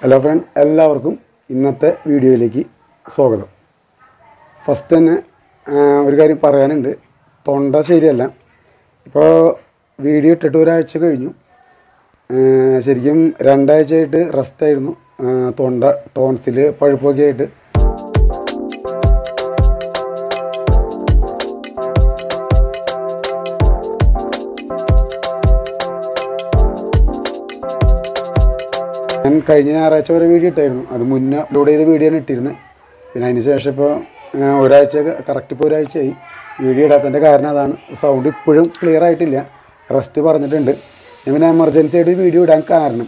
Hello friend എല്ലാവർക്കും ഇന്നത്തെ വീഡിയോയിലേക്ക് സ്വാഗതം ഫസ്റ്റ് തന്നെ ആ, ഒരു കാര്യം പറയാനുണ്ട് തൊണ്ട ശരിയല്ല ഇപ്പോൾ വീഡിയോ ഇട്ടിട്ട് ഒരാഴ്ച കഴിഞ്ഞു ആ, ശരിക്കും രണ്ടാഴ്ചയായിട്ട് റെസ്റ്റായിരുന്നു തൊണ്ട ടോൺസിൽ പഴുപ്പൊക്കെ ആയിട്ട് ഞാൻ കഴിഞ്ഞ ഞായറാഴ്ച വരെ വീഡിയോ ഇട്ടായിരുന്നു അത് മുന്നേ അപ്ലോഡ് ചെയ്ത വീഡിയോ ആണ് ഇട്ടിരുന്നത് പിന്നെ അതിന് ശേഷം ഇപ്പോൾ ഒരാഴ്ച കറക്റ്റ് ഇപ്പോൾ ഒരാഴ്ചയായി വീഡിയോ ഇടാത്തതിൻ്റെ കാരണം അതാണ് സൗണ്ട് ഇപ്പോഴും ക്ലിയർ ആയിട്ടില്ല റെസ്റ്റ് പറഞ്ഞിട്ടുണ്ട് ഞാൻ പിന്നെ എമർജൻസി ആയിട്ട് വീഡിയോ ഇടാൻ കാരണം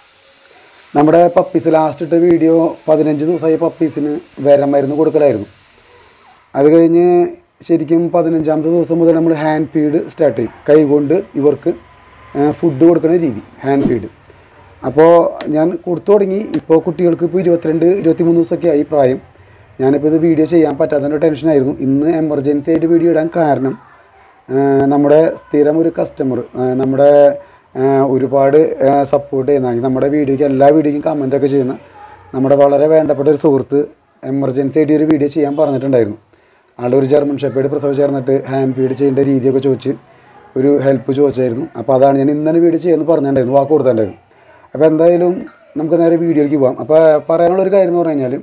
നമ്മുടെ പപ്പീസ് ലാസ്റ്റ് ഇട്ട വീഡിയോ പതിനഞ്ച് ദിവസമായി പപ്പീസിന് വരം മരുന്ന് കൊടുക്കലായിരുന്നു അത് കഴിഞ്ഞ് ശരിക്കും പതിനഞ്ചാമത്തെ ദിവസം മുതൽ നമ്മൾ ഹാൻഡ് ഫീഡ് സ്റ്റാർട്ട് ചെയ്യും കൈകൊണ്ട് ഇവർക്ക് ഫുഡ് കൊടുക്കുന്ന രീതി ഹാൻഡ് ഫീഡ് അപ്പോൾ ഞാൻ കൊടുത്തു തുടങ്ങി ഇപ്പോൾ കുട്ടികൾക്ക് ഇപ്പോൾ ഇരുപത്തിരണ്ട് ഇരുപത്തിമൂന്ന് ദിവസമൊക്കെ ആയി പ്രായം ഞാനിപ്പോൾ ഇത് വീഡിയോ ചെയ്യാൻ പറ്റാത്തതിൻ്റെ ടെൻഷനായിരുന്നു ഇന്ന് എമർജൻസി ആയിട്ട് വീഡിയോ ഇടാൻ കാരണം ആ, നമ്മുടെ സ്ഥിരം ഒരു കസ്റ്റമർ നമ്മുടെ ആ, ഒരുപാട് സപ്പോർട്ട് ചെയ്യുന്ന നമ്മുടെ വീഡിയോയ്ക്ക് എല്ലാ വീഡിയോയ്ക്കും കമൻറ്റൊക്കെ ചെയ്യുന്ന നമ്മുടെ വളരെ വേണ്ടപ്പെട്ട ഒരു സുഹൃത്ത് എമർജൻസി ആയിട്ട് ഒരു വീഡിയോ ചെയ്യാൻ പറഞ്ഞിട്ടുണ്ടായിരുന്നു ആളുടെ ഒരു ജർമ്മൻ ഷെപ്പേഡ് പ്രസവ് ചേർന്നിട്ട് ഹാൻഡ് ഫീഡ് ചെയ്യേണ്ട രീതിയൊക്കെ ചോദിച്ച് ഒരു ഹെൽപ്പ് ചോദിച്ചായിരുന്നു അപ്പോൾ അതാണ് ഞാൻ ഇന്നലെ വീഡിയോ ചെയ്യുമെന്ന് പറഞ്ഞിട്ടുണ്ടായിരുന്നു വാക്ക് കൊടുത്തിട്ടുണ്ടായിരുന്നു അപ്പോൾ എന്തായാലും നമുക്ക് നേരെ വീഡിയോയിലേക്ക് പോകാം അപ്പോൾ പറയാനുള്ള ഒരു കാര്യം എന്ന് പറഞ്ഞു കഴിഞ്ഞാൽ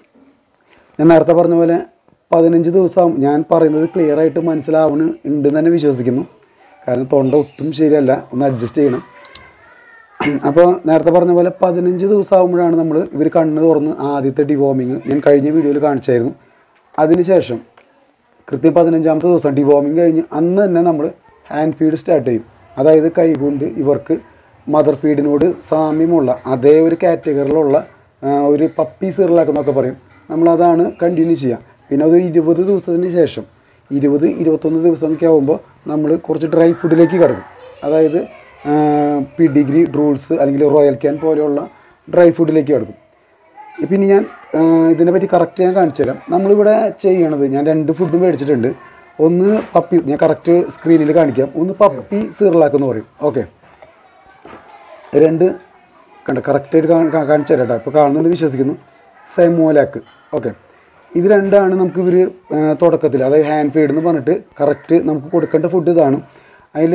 ഞാൻ നേരത്തെ പറഞ്ഞ പോലെ പതിനഞ്ച് ദിവസം ഞാൻ പറയുന്നത് ക്ലിയർ ആയിട്ട് മനസ്സിലാവണ് ഉണ്ടെന്ന് തന്നെ വിശ്വസിക്കുന്നു കാരണം തൊണ്ട ഒട്ടും ശരിയല്ല ഒന്ന് അഡ്ജസ്റ്റ് ചെയ്യണം അപ്പോൾ നേരത്തെ പറഞ്ഞ പോലെ പതിനഞ്ച് ദിവസം ആകുമ്പോഴാണ് നമ്മൾ ഇവർ കണ്ണ് തുറന്ന് ആദ്യത്തെ ഡിവോമിങ് ഞാൻ കഴിഞ്ഞ വീഡിയോയിൽ കാണിച്ചായിരുന്നു അതിനുശേഷം കൃത്യം പതിനഞ്ചാമത്തെ ദിവസം ഡിവോമിങ് കഴിഞ്ഞ് അന്ന് തന്നെ നമ്മൾ ഹാൻഡ് ഫീഡ് സ്റ്റാർട്ട് ചെയ്യും അതായത് കൈകൊണ്ട് ഇവർക്ക് മദർ ഫീഡിനോട് സാമ്യമുള്ള അതേ ഒരു കാറ്റഗറിയിലുള്ള ആ, ഒരു പപ്പി സിറിലാക്കുന്നൊക്കെ പറയും നമ്മളതാണ് കണ്ടിന്യൂ ചെയ്യുക പിന്നെ അത് ഇരുപത് ദിവസത്തിന് ശേഷം ഇരുപത് ഇരുപത്തൊന്ന് ദിവസമൊക്കെ ആകുമ്പോൾ നമ്മൾ കുറച്ച് ഡ്രൈ ഫുഡിലേക്ക് കിടക്കും അതായത് പിഡിഗ്രി ഡ്രൂൾസ് അല്ലെങ്കിൽ റോയൽ ക്യാൻ പോലെയുള്ള ഡ്രൈ ഫുഡിലേക്ക് കിടക്കും പിന്നെ ഞാൻ ആ, ഇതിനെപ്പറ്റി കറക്റ്റ് ഞാൻ കാണിച്ചു തരാം നമ്മളിവിടെ ചെയ്യണത് ഞാൻ രണ്ട് ഫുഡും മേടിച്ചിട്ടുണ്ട് ഒന്ന് പപ്പി ഞാൻ കറക്റ്റ് സ്ക്രീനിൽ കാണിക്കാം ഒന്ന് പപ്പി സിറിലാക്ക് എന്ന് പറയും ഓക്കെ രണ്ട് കണ്ട കറക്റ്റായിട്ട് കാണിച്ചു തരാം കേട്ടോ ഇപ്പോൾ കാണുന്നുണ്ട് വിശ്വസിക്കുന്നു സെമോലാക്ക് ഓക്കെ ഇത് രണ്ടാണ് നമുക്ക് ഇവർ തുടക്കത്തിൽ അതായത് ഹാൻഡ് ഫീഡ് എന്ന് പറഞ്ഞിട്ട് കറക്റ്റ് നമുക്ക് കൊടുക്കേണ്ട ഫുഡ് ഇതാണ് അതിൽ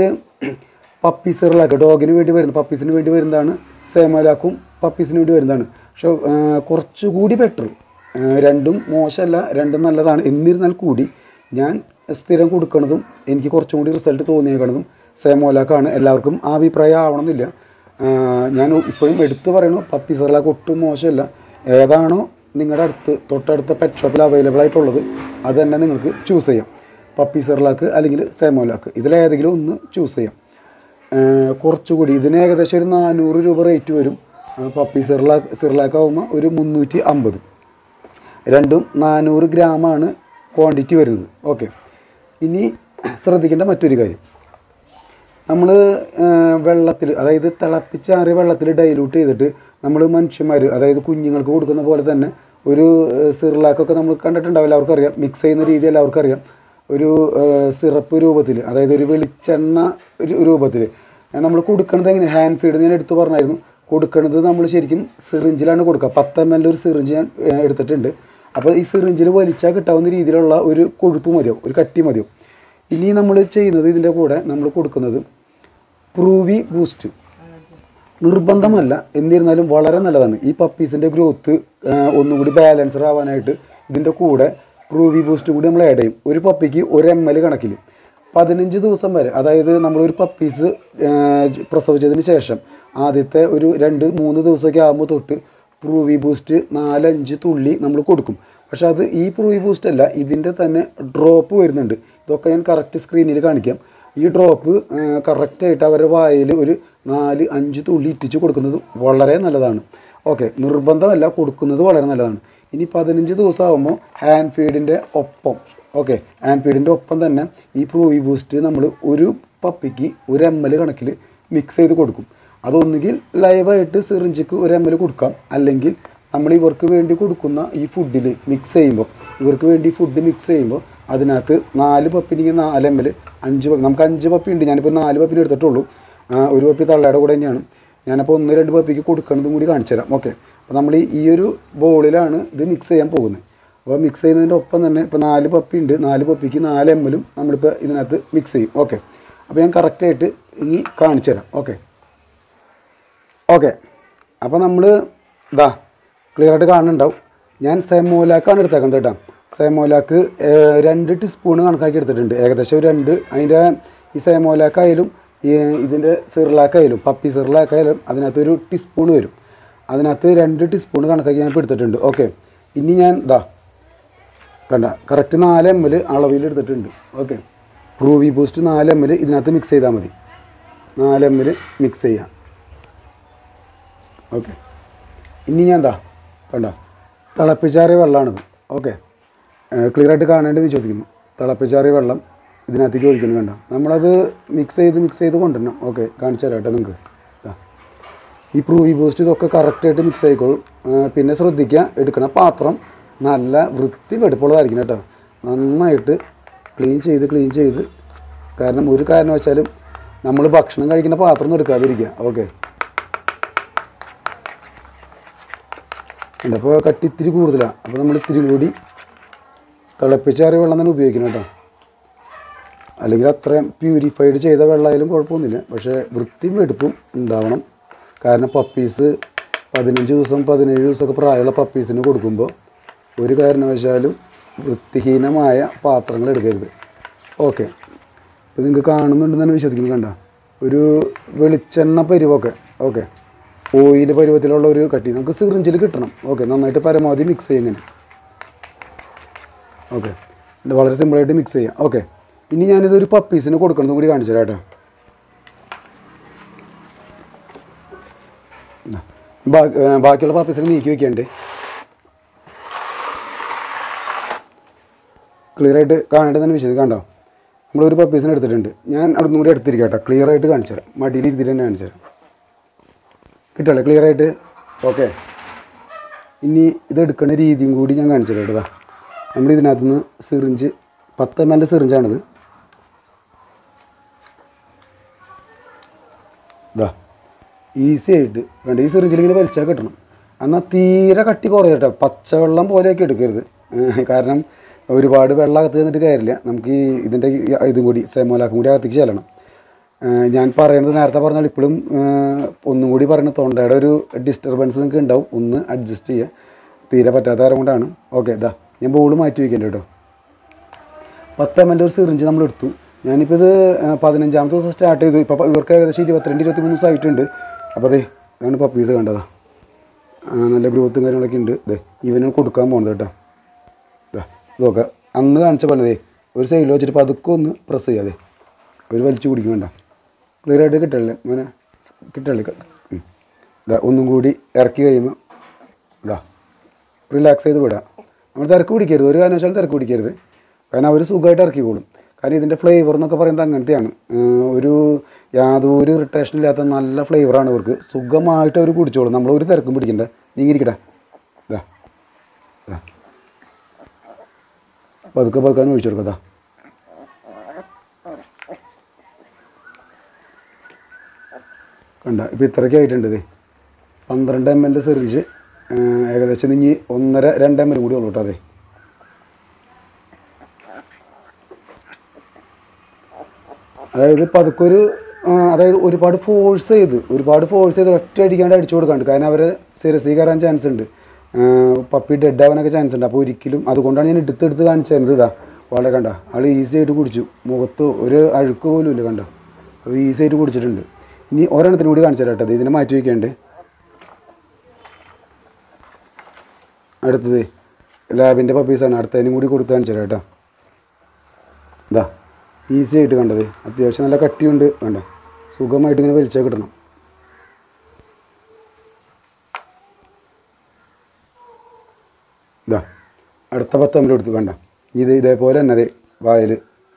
പപ്പി സിറിലാക്ക് ഡോഗിന് വേണ്ടി വരുന്ന പപ്പീസിന് വേണ്ടി വരുന്നതാണ് സേമലാക്കും പപ്പീസിന് വേണ്ടി വരുന്നതാണ് പക്ഷെ ആ, കുറച്ചുകൂടി ബെറ്റർ രണ്ടും മോശമല്ല രണ്ടും നല്ലതാണ് എന്നിരുന്നാൽ കൂടി ഞാൻ സ്ഥിരം കൊടുക്കുന്നതും എനിക്ക് കുറച്ചും കൂടി റിസൾട്ട് തോന്നിയേക്കണതും സേമോലാക്കാണ് എല്ലാവർക്കും ആ അഭിപ്രായം ആവണമെന്നില്ല ആ, ഞാൻ ഇപ്പോഴും എടുത്തു പറയണു പപ്പി സിറിലാക്ക് ഒട്ടും മോശമല്ല ഏതാണോ നിങ്ങളുടെ അടുത്ത് തൊട്ടടുത്ത പെറ്റ് ഷോപ്പിൽ അവൈലബിൾ ആയിട്ടുള്ളത് അത് തന്നെ നിങ്ങൾക്ക് ചൂസ് ചെയ്യാം പപ്പി സിറിലാക്ക് അല്ലെങ്കിൽ സേമോലാക്ക് ഇതിലേതെങ്കിലും ഒന്ന് ചൂസ് ചെയ്യാം ഏഹ് കുറച്ചുകൂടി ഇതിന് ഏകദേശം ഒരു നാനൂറ് രൂപ റേറ്റ് വരും ആ, പപ്പി സിർലാക്ക് സിർലാക്ക് ആകുമ്പോൾ ഒരു മുന്നൂറ്റി അമ്പത് രണ്ടും നാനൂറ് ഗ്രാമാണ് ക്വാണ്ടിറ്റി വരുന്നത് ഓക്കെ ഇനി ശ്രദ്ധിക്കേണ്ട മറ്റൊരു കാര്യം നമ്മൾ വെള്ളത്തിൽ അതായത് തിളപ്പിച്ചാറിയ വെള്ളത്തിൽ ഡൈലൂട്ട് ചെയ്തിട്ട് നമ്മൾ മനുഷ്യന്മാർ അതായത് കുഞ്ഞുങ്ങൾക്ക് കൊടുക്കുന്ന പോലെ തന്നെ ഒരു സിർലാക്കൊക്കെ നമ്മൾ കണ്ടിട്ടുണ്ടാവില്ല അവർക്കറിയാം മിക്സ് ചെയ്യുന്ന രീതി എല്ലാവർക്കും അറിയാം ഒരു സിറപ്പ് രൂപത്തിൽ അതായത് ഒരു വെളിച്ചെണ്ണ ഒരു രൂപത്തിൽ നമ്മൾ കൊടുക്കുന്നത് എങ്ങനെ ഹാൻഡ് ഫീഡ് ഞാൻ എടുത്തു പറഞ്ഞായിരുന്നു കൊടുക്കുന്നത് നമ്മൾ ശരിക്കും സിറിഞ്ചിലാണ് കൊടുക്കുക പത്ത് എം എൽ ഒരു സിറിഞ്ച് ഞാൻ ഏ, എടുത്തിട്ടുണ്ട് അപ്പോൾ ഈ സിറിഞ്ചിൽ വലിച്ചാൽ കിട്ടാവുന്ന രീതിയിലുള്ള ഒരു കൊഴുപ്പ് മതിയോ ഒരു കട്ടി മതിയോ ഇനി നമ്മൾ ചെയ്യുന്നത് ഇതിൻ്റെ കൂടെ നമ്മൾ കൊടുക്കുന്നത് പ്രൂവി ബൂസ്റ്റ് നിർബന്ധമല്ല എന്നിരുന്നാലും വളരെ നല്ലതാണ് ഈ പപ്പീസിൻ്റെ ഗ്രോത്ത് ഒന്നുകൂടി ബാലൻസർ ആവാനായിട്ട് ഇതിൻ്റെ കൂടെ പ്രൂവി ബൂസ്റ്റ് കൂടി നമ്മൾ ആഡ് ചെയ്യും ഒരു പപ്പിക്ക് ഒരു എം എൽ കണക്കിൽ പതിനഞ്ച് ദിവസം വരെ അതായത് നമ്മളൊരു പപ്പീസ് പ്രസവിച്ചതിന് ശേഷം ആദ്യത്തെ ഒരു രണ്ട് മൂന്ന് ദിവസമൊക്കെ ആകുമ്പോൾ തൊട്ട് പ്രൂവി ബൂസ്റ്റ് നാലഞ്ച് തുള്ളി നമ്മൾ കൊടുക്കും പക്ഷെ അത് ഈ പ്രൂവി ബൂസ്റ്റ് അല്ല ഇതിൻ്റെ തന്നെ ഡ്രോപ്പ് വരുന്നുണ്ട് ഇതൊക്കെ ഞാൻ കറക്റ്റ് സ്ക്രീനിൽ കാണിക്കാം ഈ ഡ്രോപ്പ് കറക്റ്റായിട്ട് അവരുടെ വായിൽ ഒരു നാല് അഞ്ച് തുള്ളി ഇറ്റിച്ച് കൊടുക്കുന്നത് വളരെ നല്ലതാണ് ഓക്കെ നിർബന്ധമല്ല കൊടുക്കുന്നത് വളരെ നല്ലതാണ് ഇനി പതിനഞ്ച് ദിവസം ആകുമ്പോൾ ഹാൻഡ് ഫീഡിൻ്റെ ഒപ്പം ഓക്കെ ഹാൻഡ് ഫീഡിൻ്റെ ഒപ്പം തന്നെ ഈ പ്രൂവി ബൂസ്റ്റ് നമ്മൾ ഒരു പപ്പിക്ക് ഒരു എം എൽ കണക്കിൽ മിക്സ് ചെയ്ത് കൊടുക്കും അതൊന്നുകിൽ ലൈവായിട്ട് സിറിഞ്ചിക്ക് ഒരു എം എൽ കൊടുക്കാം അല്ലെങ്കിൽ നമ്മൾ ഇവർക്ക് വേണ്ടി കൊടുക്കുന്ന ഈ ഫുഡിൽ മിക്സ് ചെയ്യുമ്പോൾ ഇവർക്ക് വേണ്ടി ഫുഡ് മിക്സ് ചെയ്യുമ്പോൾ അതിനകത്ത് നാല് പപ്പിനെങ്കിൽ നാല് എം എൽ അഞ്ച് പപ്പി നമുക്ക് അഞ്ച് പപ്പി ഉണ്ട് ഞാനിപ്പോൾ നാല് പപ്പിനെ എടുത്തിട്ടുള്ളൂ ആ, ഒരു പപ്പി തള്ളയുടെ കൂടെ തന്നെയാണ് ഞാനപ്പോൾ ഒന്ന് രണ്ട് പപ്പിക്ക് കൊടുക്കണതും കൂടി കാണിച്ചു തരാം ഓക്കെ അപ്പോൾ നമ്മൾ ഈ- ഈ ഒരു ബോളിലാണ് ഇത് മിക്സ് ചെയ്യാൻ പോകുന്നത് അപ്പോൾ മിക്സ് ചെയ്യുന്നതിൻ്റെ ഒപ്പം തന്നെ ഇപ്പോൾ നാല് പപ്പി ഉണ്ട് നാല് പപ്പിക്ക് നാല് എം എല്ലും നമ്മളിപ്പോൾ ഇതിനകത്ത് മിക്സ് ചെയ്യും ഓക്കെ അപ്പോൾ ഞാൻ കറക്റ്റായിട്ട് ഇനി കാണിച്ചു തരാം ഓക്കെ ഓക്കെ അപ്പോൾ നമ്മൾ ഇതാ ക്ലിയർ ആയിട്ട് കാണുന്നുണ്ടാവും ഞാൻ സെമോലാക്കാണ് എടുത്തേക്കുന്നത് കേട്ടോ സെമോലാക്ക് ഏഹ്, രണ്ട് ടീസ്പൂണ് കണക്കാക്കി എടുത്തിട്ടുണ്ട് ഏകദേശം ഒരു രണ്ട് അതിൻ്റെ ഈ സെമോലാക്കായാലും ഈ ഇതിൻ്റെ സിർലാക്കായാലും പപ്പി സിർലാക്കായാലും അതിനകത്ത് ഒരു ടീസ്പൂൺ വരും അതിനകത്ത് രണ്ട് ടീസ്പൂൺ കണക്കാക്കി ഞാൻ ഇപ്പോൾ എടുത്തിട്ടുണ്ട് ഓക്കെ ഇനി ഞാൻ ഇതാ കണ്ട കറക്റ്റ് നാല് എം എൽ അളവിൽ എടുത്തിട്ടുണ്ട് ഓക്കെ റൂവി ബൂസ്റ്റ് നാല് എം എൽ ഇതിനകത്ത് മിക്സ് ചെയ്താൽ മതി നാല് എം എൽ മിക്സ് ചെയ്യാം ഓക്കെ ഇനി ഞാൻ എന്താ കണ്ട തിളപ്പിച്ചാറിയ വെള്ളമാണിത് ഓക്കെ ക്ലിയർ ആയിട്ട് കാണേണ്ടത് വിശ്വസിക്കുന്നു തിളപ്പിച്ചാറിയ വെള്ളം ഇതിനകത്തേക്ക് ഒഴിക്കണം കണ്ട നമ്മളത് മിക്സ് ചെയ്ത് മിക്സ് ചെയ്ത് കൊണ്ടുവരണം ഓക്കെ കാണിച്ചു തരാം കേട്ടോ നിങ്ങൾക്ക് ദാ. ഈ പ്രൂവി ബൂസ്റ്റ് ഇതൊക്കെ കറക്റ്റായിട്ട് മിക്സ് ആയിക്കോളും ആ, പിന്നെ ശ്രദ്ധിക്കുക എടുക്കണ പാത്രം നല്ല വൃത്തി വെടുപ്പുള്ളതായിരിക്കണം കേട്ടോ നന്നായിട്ട് ക്ലീൻ ചെയ്ത് ക്ലീൻ ചെയ്ത് കാരണം ഒരു കാരണവശാലും നമ്മൾ ഭക്ഷണം കഴിക്കുന്ന പാത്രം ഒന്നും എടുക്കാതിരിക്കുക ഓക്കെ ഉണ്ട് അപ്പോൾ കട്ടി ഇത്തിരി കൂടുതലാണ് അപ്പോൾ നമ്മൾ ഇത്തിരി കൂടി തിളപ്പിച്ചാറിയ വെള്ളം തന്നെ ഉപയോഗിക്കണം കേട്ടോ അല്ലെങ്കിൽ അത്രയും പ്യൂരിഫൈഡ് ചെയ്ത വെള്ളമായാലും കുഴപ്പമൊന്നുമില്ല പക്ഷേ വൃത്തിയും വെടുപ്പും ഉണ്ടാവണം കാരണം പപ്പീസ് പതിനഞ്ച് ദിവസം പതിനേഴ് ദിവസമൊക്കെ പ്രായമുള്ള പപ്പീസിന് കൊടുക്കുമ്പോൾ ഒരു കാരണവശാലും വൃത്തിഹീനമായ പാത്രങ്ങൾ എടുക്കരുത് ഓക്കെ ഇപ്പോൾ നിങ്ങൾക്ക് കാണുന്നുണ്ടെന്ന് തന്നെ വിശ്വസിക്കുന്നു കണ്ട ഒരു വെളിച്ചെണ്ണ പരിവൊക്കെ ഓക്കെ ഓയിൽ പരുവത്തിലുള്ള ഒരു കട്ടി നമുക്ക് സിറിഞ്ചിൽ കിട്ടണം ഓക്കെ നന്നായിട്ട് പരമാവധി മിക്സ് ചെയ്യും ഇങ്ങനെ ഓക്കെ വളരെ സിമ്പിളായിട്ട് മിക്സ് ചെയ്യാം ഓക്കെ ഇനി ഞാനിത് ഒരു പപ്പീസിന് കൊടുക്കണതും കൂടി കാണിച്ചു തരാം കേട്ടോ ഇതാ. ബാ- ഏ, ബാക്കിയുള്ള പപ്പീസിന് നീക്കി വെക്കണ്ടേ ക്ലിയർ ആയിട്ട് കാണേണ്ടതെന്ന് വിശ്വസിച്ച് കണ്ടോ നമ്മളൊരു പപ്പീസിന് എടുത്തിട്ടുണ്ട് ഞാൻ അവിടെ നിന്ന് കൂടി എടുത്തിരിക്കാം കേട്ടോ ക്ലിയർ ആയിട്ട് കാണിച്ചു തരാം മടിയിൽ ഇരുത്തിട്ട് തന്നെ കാണിച്ചു തരാം കിട്ടുമല്ലേ ക്ലിയർ ആയിട്ട് ഓക്കെ ഇനി ഇത് എടുക്കുന്ന രീതിയും കൂടി ഞാൻ കാണിച്ചു തരാം കേട്ടോ നമ്മൾ ഇതിനകത്ത് നിന്ന് സിറിഞ്ച് പത്ത് എം എൽ സിറിഞ്ചാണിത് ഇതാ ഈസി ആയിട്ട് വേണ്ട ഈ സിറിഞ്ചിൽ ഇങ്ങനെ വലിച്ചാൽ കിട്ടണം എന്നാൽ തീരെ കട്ടി കുറയും കേട്ടോ പച്ചവെള്ളം പോലെയൊക്കെ എടുക്കരുത് ഏഹ് കാരണം ഒരുപാട് വെള്ളം അകത്ത് ചെന്നിട്ട് കാര്യമില്ല നമുക്ക് ഈ ഇതിൻ്റെ ഈ ഇതും കൂടി സെമോലാക്കും കൂടി അകത്തേക്ക് ചെല്ലണം ഏഹ് ഞാൻ പറയുന്നത് നേരത്തെ പറഞ്ഞാൽ ഇപ്പോഴും ഏഹ് ഒന്നും കൂടി പറയുന്ന തൊണ്ടയുടെ ഒരു ഡിസ്റ്റർബൻസ് നിങ്ങൾക്ക് ഉണ്ടാവും ഒന്ന് അഡ്ജസ്റ്റ് ചെയ്യുക തീരെ പറ്റാത്ത കാരണം കൊണ്ടാണ് ഓക്കെ ഇതാ ഞാൻ ബോൾ മാറ്റി വയ്ക്കേണ്ട കേട്ടോ പത്ത് എം എൽ ഒരു സിറിഞ്ച് നമ്മൾ എടുത്തു ഞാനിപ്പോൾ ഇത് ആ, പതിനഞ്ചാമത്തെ ദിവസം സ്റ്റാർട്ട് ചെയ്തു ഇപ്പോൾ ഇവർക്ക് ഏകദേശം ഇരുപത്തിരണ്ട് ഇരുപത്തിമൂന്ന് ദിവസം ആയിട്ടുണ്ട് അപ്പോൾ അതെ അതാണ് പപ്പീസ് കണ്ടതാ ആ, നല്ല ഗ്രോത്തും കാര്യങ്ങളൊക്കെ ഉണ്ട് ഇതേ ഇവന് കൊടുക്കാൻ പോകുന്നത് കേട്ടോ ഇതാ ഇതൊക്കെ അന്ന് കാണിച്ച പോലെ ദേ ഒരു സൈഡിൽ വെച്ചിട്ട് പതുക്കെ ഒന്ന് പ്രസ് ചെയ്യാതെ ഒരു വലിച്ചു കുടിക്കും വേണ്ട ക്ലിയർ ആയിട്ട് കിട്ടല്ലേ മോനെ കിട്ടല്ലേ ഉം. ഇതാ ഒന്നും കൂടി ഇറക്കി കഴിയുമ്പോൾ ഇതാ റിലാക്സ് ചെയ്ത് വിടാം നമ്മൾ തിരക്ക് പിടിക്കരുത് ഒരു കാരണവശാലും തിരക്ക് പിടിക്കരുത് കാരണം അവർ സുഖമായിട്ട് ഇറക്കിക്കോളും കാരണം ഇതിൻ്റെ ഫ്ലേവർ എന്നൊക്കെ പറയുന്നത് അങ്ങനത്തെയാണ് ഏഹ് ഒരു യാതൊരു ഇറിറ്റേഷൻ ഇല്ലാത്ത നല്ല ഫ്ലേവറാണ് ഇവർക്ക് സുഖമായിട്ട് അവർ കുടിച്ചോളും നമ്മൾ ഒരു തിരക്കും പിടിക്കണ്ട നീങ്ങിരിക്കട്ടെ ഇതാ ഇതാ പതുക്കെ പതുക്കാൻ ഒഴിച്ചു കൊടുക്കതാ കണ്ട ഇപ്പോൾ ഇത്രയ്ക്ക് ആയിട്ടുണ്ട് ഇത് പന്ത്രണ്ട് എം എൽ സിറിഞ്ച് ഏകദേശം ഇനി ഒന്നര രണ്ട് എം എൽ കൂടി ഉള്ളൂ കേട്ടോ അതെ അതായത് പതുക്കെ ഒരു ആ, അതായത് ഒരുപാട് ഫോഴ്സ് ചെയ്ത് ഒരുപാട് ഫോഴ്സ് ചെയ്ത് ഒറ്റ അടിക്കാണ്ട് അടിച്ചു കൊടുക്കാണ്ട് കാരണം അവർ സിരസി കയറാൻ ചാൻസ് ഉണ്ട് ആ, പപ്പി ഡെഡ് ആവാനൊക്കെ ചാൻസ് ഉണ്ട് അപ്പോൾ ഒരിക്കലും അതുകൊണ്ടാണ് ഞാൻ എടുത്തെടുത്ത് കാണിച്ചു തരുന്നത് ഇതാ വളരെ കണ്ട ആൾ ഈസി ആയിട്ട് കുടിച്ചു മുഖത്ത് ഒരു അഴുക്ക് പോലും ഇല്ല കണ്ടോ അപ്പോൾ ഈസി ആയിട്ട് കുടിച്ചിട്ടുണ്ട് ഇനി ഒരെണ്ണത്തിന് കൂടി കാണിച്ചു തരാം കേട്ടോ അത് ഇതിനെ മാറ്റി വയ്ക്കേണ്ടത് അടുത്തത് ലാബിൻ്റെ പപ്പീസാണ് അടുത്തതിനും കൂടി കൊടുത്ത് കാണിച്ചു തരാം കേട്ടോ ഇതാ ഈസി ആയിട്ട് കണ്ടത് അത്യാവശ്യം നല്ല കട്ടിയുണ്ട് വേണ്ട സുഖമായിട്ട് ഇങ്ങനെ വലിച്ചാൽ കിട്ടണം ഇതാ അടുത്ത പത്ത് അമ്പലം എടുത്ത് വേണ്ട ഇത് ഇതേപോലെ തന്നെ അതെ വായിൽ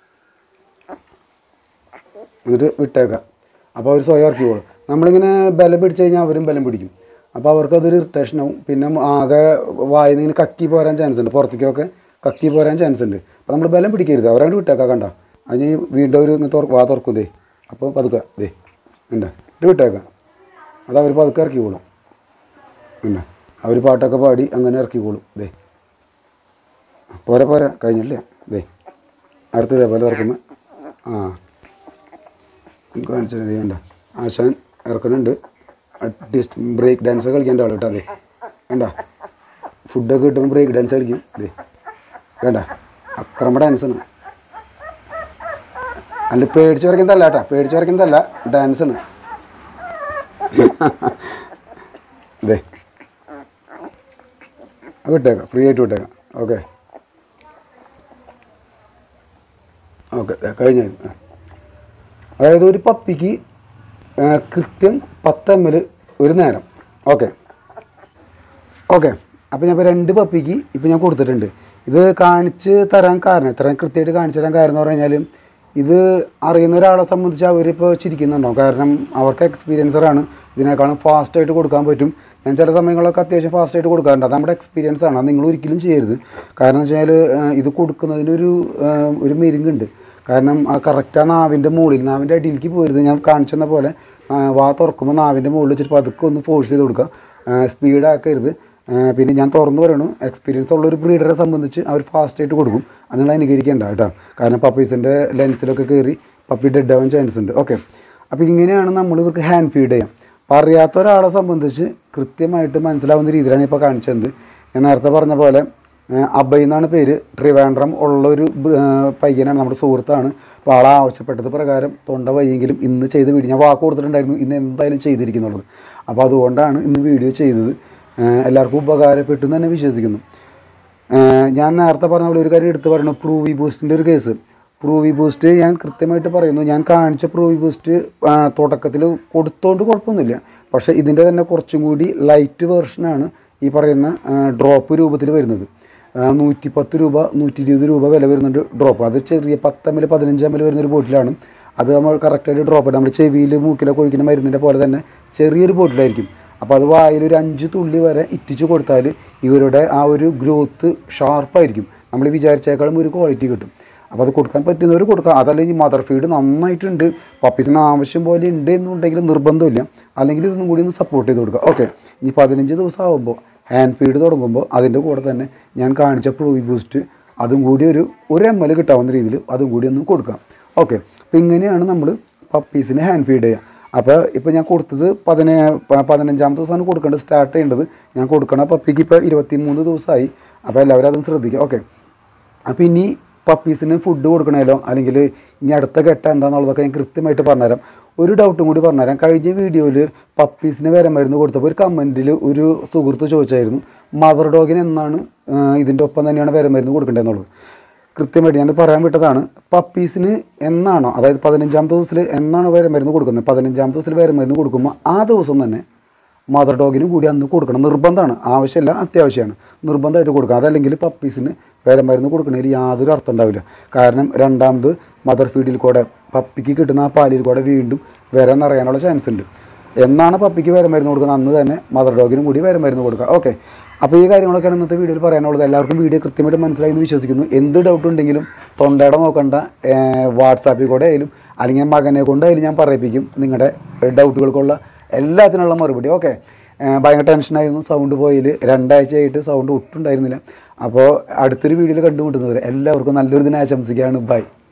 എന്നിട്ട് വിട്ടേക്കാം അപ്പോൾ അവർ സ്വയം ഇറക്കിക്കോളും നമ്മളിങ്ങനെ ബലം പിടിച്ചു കഴിഞ്ഞാൽ അവരും ബലം പിടിക്കും അപ്പോൾ അവർക്കതൊരു ഇറിറ്റേഷൻ ആവും പിന്നെ ആകെ വായിൽ നിന്ന് ഇങ്ങനെ കക്കി പോരാൻ ചാൻസ് ഉണ്ട് പുറത്തേക്കൊക്കെ കക്കി പോരാൻ ചാൻസ് ഉണ്ട് അപ്പോൾ നമ്മൾ ബലം പിടിക്കരുത് അവരങ്ങോട്ട് വിട്ടേക്കാം കണ്ട അതിന് വീണ്ടും ഒരു ഇങ്ങനെ തുറ വാ തുറക്കും ദേ അപ്പോൾ പതുക്കെ ദേ ഉണ്ട് ഇത് വിട്ടേക്കാം അത് അവർ പതുക്കെ ഇറക്കിക്കോളും പിന്നെ അവർ പാട്ടൊക്കെ പാടി അങ്ങനെ ഇറക്കിക്കോളും ദേ പോരെ പോരെ കഴിഞ്ഞില്ലേ ദേ അടുത്ത ഇതേപോലെ ഇറക്കുമ്പോൾ ആ എനിക്ക് കാണിച്ചത് ചെയ്യണ്ട ആശാൻ ഇറക്കുന്നുണ്ട് ഡിസ്റ്റ് ബ്രേക്ക് ഡാൻസ് കളിക്കേണ്ട ആൾ കേട്ടോ അതെ വേണ്ട ഫുഡൊക്കെ കിട്ടുമ്പോൾ ബ്രേക്ക് ഡാൻസ് കളിക്കും അതെ വേണ്ട അക്രമ ഡാൻസാണ് അല്ല പേടിച്ച് വരയ്ക്കുന്നതല്ല കേട്ടോ പേടിച്ച് വരയ്ക്കുന്നതല്ല ഡാൻസാണ് അതെ അത് വിട്ടേക്കാം ഫ്രീ ആയിട്ട് വിട്ടേക്കാം ഓക്കെ ഓക്കെ കഴിഞ്ഞായിരുന്നു ആ. അതായത് ഒരു പപ്പിക്ക് ആ, കൃത്യം പത്ത് എം എൽ ഒരു നേരം ഓക്കെ ഓക്കെ അപ്പോൾ ഞാൻ ഇപ്പോൾ രണ്ട് പപ്പിക്ക് ഇപ്പോൾ ഞാൻ കൊടുത്തിട്ടുണ്ട് ഇത് കാണിച്ച് തരാൻ കാരണം ഇത്രയും കൃത്യമായിട്ട് കാണിച്ചു തരാൻ കാരണം എന്ന് പറഞ്ഞു കഴിഞ്ഞാൽ ഇത് അറിയുന്ന ഒരാളെ സംബന്ധിച്ച് അവരിപ്പോൾ ചിരിക്കുന്നുണ്ടാവും കാരണം അവർക്ക് എക്സ്പീരിയൻസറാണ് ഇതിനേക്കാളും ഫാസ്റ്റായിട്ട് കൊടുക്കാൻ പറ്റും ഞാൻ ചില സമയങ്ങളൊക്കെ അത്യാവശ്യം ഫാസ്റ്റായിട്ട് കൊടുക്കാറുണ്ട് അത് നമ്മുടെ എക്സ്പീരിയൻസ് ആണ് അത് നിങ്ങൾ ഒരിക്കലും ചെയ്യരുത് കാരണം എന്ന് വെച്ചാൽ ഇത് കൊടുക്കുന്നതിനൊരു ആ, ഒരു മെരുങ്ങുണ്ട് കാരണം ആ കറക്റ്റ് ആ നാവിൻ്റെ മുകളിൽ നാവിൻ്റെ അടിയിലേക്ക് പോരുത് ഞാൻ കാണിച്ചെന്ന പോലെ ആ, വാ തുറക്കുമ്പോൾ നാവിൻ്റെ മുകളിൽ വെച്ചിട്ട് പതുക്കെ ഒന്ന് ഫോഴ്സ് ചെയ്ത് കൊടുക്കുക സ്പീഡാക്കരുത് പിന്നെ ഞാൻ തുറന്നു പറയണു എക്സ്പീരിയൻസ് ഉള്ള ഒരു ബ്രീഡറെ സംബന്ധിച്ച് അവർ ഫാസ്റ്റായിട്ട് കൊടുക്കും അത് നിങ്ങൾ അനുകരിക്കേണ്ട കേട്ടോ കാരണം പപ്പീസിൻ്റെ ലെൻസിലൊക്കെ കയറി പപ്പി ഡെഡ് ആവാൻ ചാൻസ് ഉണ്ട് ഓക്കെ അപ്പോൾ ഇങ്ങനെയാണ് നമ്മൾ ഇവർക്ക് ഹാൻഡ് ഫീഡ് ചെയ്യാം അപ്പോൾ അറിയാത്ത ഒരാളെ സംബന്ധിച്ച് കൃത്യമായിട്ട് മനസ്സിലാവുന്ന രീതിയിലാണ് ഇപ്പോൾ കാണിച്ചത് ഞാൻ നേരത്തെ പറഞ്ഞ പോലെ ഏഹ് അഭയ് എന്നാണ് പേര് ട്രിവാൻഡ്രം ഉള്ള ഒരു ബ്- ഏഹ് പയ്യനാണ് നമ്മുടെ സുഹൃത്താണ് അപ്പോൾ ആളെ ആവശ്യപ്പെട്ടത് പ്രകാരം തൊണ്ട വയ്യെങ്കിലും ഇന്ന് ചെയ്ത വീഡിയോ ഞാൻ വാക്ക് കൊടുത്തിട്ടുണ്ടായിരുന്നു ഇന്ന് എന്തായാലും ചെയ്തിരിക്കുന്നുള്ളത് അപ്പോൾ അതുകൊണ്ടാണ് ഇന്ന് വീഡിയോ ചെയ്തത് ഏഹ് എല്ലാവർക്കും ഉപകാരപ്പെട്ടു എന്ന് തന്നെ വിശ്വസിക്കുന്നു ഏഹ് ഞാൻ നേരത്തെ പറഞ്ഞ പോലെ ഒരു കാര്യം എടുത്ത് പറയുന്നു പ്രൂവി ബൂസ്റ്റിൻ്റെ ഒരു കേസ് പ്രൂവി ബൂസ്റ്റ് ഞാൻ കൃത്യമായിട്ട് പറയുന്നു ഞാൻ കാണിച്ച പ്രൂവി ബൂസ്റ്റ് തുടക്കത്തിൽ കൊടുത്തോണ്ട് കുഴപ്പമൊന്നുമില്ല പക്ഷേ ഇതിൻ്റെ തന്നെ കുറച്ചും കൂടി ലൈറ്റ് വേർഷനാണ് ഈ പറയുന്ന ഡ്രോപ്പ് രൂപത്തിൽ വരുന്നത് നൂറ്റി പത്ത് രൂപ നൂറ്റി ഇരുപത് രൂപ വില വരുന്നുണ്ട് ഡ്രോപ്പ് അത് ചെറിയ പത്ത് എം എൽ പതിനഞ്ച് എം എൽ വരുന്നൊരു ബോട്ടിലാണ് അത് നമ്മൾ കറക്റ്റായിട്ട് ഡ്രോപ്പ് ഇടാം നമ്മൾ ചെവിയിൽ മൂക്കിലൊക്കെ ഒഴിക്കുന്ന മരുന്നിൻ്റെ പോലെ തന്നെ ചെറിയൊരു ബോട്ടിലായിരിക്കും അപ്പോൾ അത് വായിൽ ഒരു അഞ്ച് തുള്ളി വരെ ഇറ്റിച്ച് കൊടുത്താൽ ഇവരുടെ ആ ഒരു ഗ്രോത്ത് ഷാർപ്പായിരിക്കും നമ്മൾ വിചാരിച്ചേക്കാളും ഒരു ക്വാളിറ്റി കിട്ടും അപ്പോൾ അത് കൊടുക്കാൻ പറ്റുന്നവർ കൊടുക്കാം അതല്ലെങ്കിൽ മദർ ഫീഡ് നന്നായിട്ടുണ്ട് പപ്പീസിന് ആവശ്യം പോലെ ഉണ്ട് എന്നുണ്ടെങ്കിൽ നിർബന്ധമില്ല അല്ലെങ്കിൽ ഇതൊന്നും കൂടി ഒന്ന് സപ്പോർട്ട് ചെയ്ത് കൊടുക്കുക ഓക്കെ ഇനി പതിനഞ്ച് ദിവസം ആകുമ്പോൾ ഹാൻഡ് ഫീഡ് തുടങ്ങുമ്പോൾ അതിൻ്റെ കൂടെ തന്നെ ഞാൻ കാണിച്ച പ്രൂവി ബൂസ്റ്റ് അതും കൂടി ഒരു ഒരു എം എൽ കിട്ടാവുന്ന രീതിയിൽ അതും കൂടി ഒന്ന് കൊടുക്കാം ഓക്കെ അപ്പോൾ ഇങ്ങനെയാണ് നമ്മൾ പപ്പീസിന് ഹാൻഡ് ഫീഡ് ചെയ്യുക അപ്പോൾ ഇപ്പോൾ ഞാൻ കൊടുത്തത് പതിനേ പ- പതിനഞ്ചാമത്തെ ദിവസമാണ് കൊടുക്കേണ്ടത് സ്റ്റാർട്ട് ചെയ്യേണ്ടത് ഞാൻ കൊടുക്കണ പപ്പിക്ക് ഇപ്പോൾ ഇരുപത്തി മൂന്ന് ദിവസമായി അപ്പോൾ എല്ലാവരും അതും ശ്രദ്ധിക്കുക ഓക്കെ അപ്പോൾ ഇനി പപ്പീസിന് ഫുഡ് കൊടുക്കണമല്ലോ അല്ലെങ്കിൽ ഇനി അടുത്ത ഘട്ടം എന്താണെന്നുള്ളതൊക്കെ ഞാൻ കൃത്യമായിട്ട് പറഞ്ഞുതരാം ഒരു ഡൗട്ടും കൂടി പറഞ്ഞുതരാം കഴിഞ്ഞ വീഡിയോയിൽ പപ്പീസിന് വരെ മരുന്ന് കൊടുത്തപ്പോൾ ഒരു കമൻറ്റിൽ ഒരു സുഹൃത്ത് ചോദിച്ചായിരുന്നു മദർ ഡോഗിന് എന്നാണ് ആ, ഇതിൻ്റെ ഒപ്പം തന്നെയാണ് വരെ മരുന്ന് കൊടുക്കേണ്ടതെന്നുള്ളത് കൃത്യമായിട്ട് ഞാൻ പറയാൻ വിട്ടതാണ് പപ്പീസിന് എന്നാണോ അതായത് പതിനഞ്ചാമത്തെ ദിവസത്തിൽ എന്നാണ് വരെ മരുന്ന് കൊടുക്കുന്നത് പതിനഞ്ചാമത്തെ ദിവസത്തിൽ വരെ മരുന്ന് കൊടുക്കുമ്പോൾ ആ ദിവസം തന്നെ മദർ ഡോഗിനും കൂടി അന്ന് കൊടുക്കണം നിർബന്ധമാണ് ആവശ്യമില്ല അത്യാവശ്യമാണ് നിർബന്ധമായിട്ട് കൊടുക്കുക അതല്ലെങ്കിൽ പപ്പീസിന് വേറെ മരുന്ന് കൊടുക്കണതിൽ യാതൊരു അർത്ഥം ഉണ്ടാവില്ല കാരണം രണ്ടാമത് മദർ ഫീഡിൽ കൂടെ പപ്പിക്ക് കിട്ടുന്ന ആ പാലിൽ കൂടെ വീണ്ടും വിര നിറയാനുള്ള ചാൻസ് ഉണ്ട് എന്നാണ് പപ്പിക്ക് വേറെ മരുന്ന് കൊടുക്കുന്നത് അന്ന് തന്നെ മദർ ഡോഗിനും കൂടി വേറെ മരുന്ന് കൊടുക്കുക ഓക്കെ അപ്പോൾ ഈ കാര്യങ്ങളൊക്കെയാണ് ഇന്നത്തെ വീഡിയോയിൽ പറയാനുള്ളത് എല്ലാവർക്കും വീഡിയോ കൃത്യമായിട്ട് മനസ്സിലായി എന്ന് വിശ്വസിക്കുന്നു എന്ത് ഡൗട്ട് ഉണ്ടെങ്കിലും തൊണ്ടയുടെ നോക്കണ്ട വാട്സാപ്പിൽ കൂടെ ആയാലും അല്ലെങ്കിൽ മകനെ കൊണ്ടായാലും ഞാൻ പറയിപ്പിക്കും നിങ്ങളുടെ ഡൗട്ടുകൾക്കുള്ള എല്ലാത്തിനുള്ള മറുപടി ഓക്കെ ഭയങ്കര ടെൻഷനായിരുന്നു സൗണ്ട് പോയിൽ രണ്ടാഴ്ചയായിട്ട് സൗണ്ട് ഒട്ടുണ്ടായിരുന്നില്ല അപ്പോൾ അടുത്തൊരു വീഡിയോയിൽ കണ്ടുമുട്ടുന്നവരെ എല്ലാവർക്കും നല്ലൊരു ദിനം ആശംസിക്കുകയാണ് ബൈ